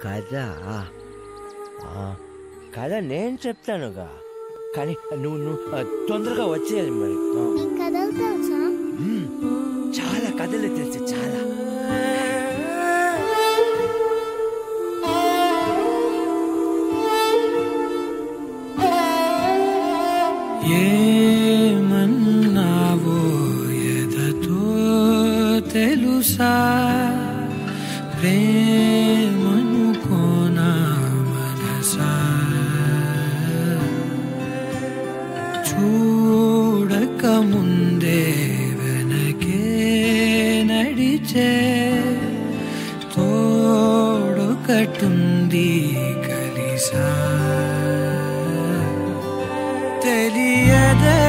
కథ ఆ, కథ నేను చెప్తానుగా కానీ నువ్వు నువ్వు ఆ, తొందరగా వచ్చేయాలి మరి ఆ. నీకు కథలు తెలుసా మ్మ్. చాలా కథలు తెలుసు చాలా ఏమన్నావో ఎదతో తెలుసా ప్రేమను కోనా మనసా చూడక ముందే వెనకే నడిచే తోడొకటుంది కలిసా తెలియదే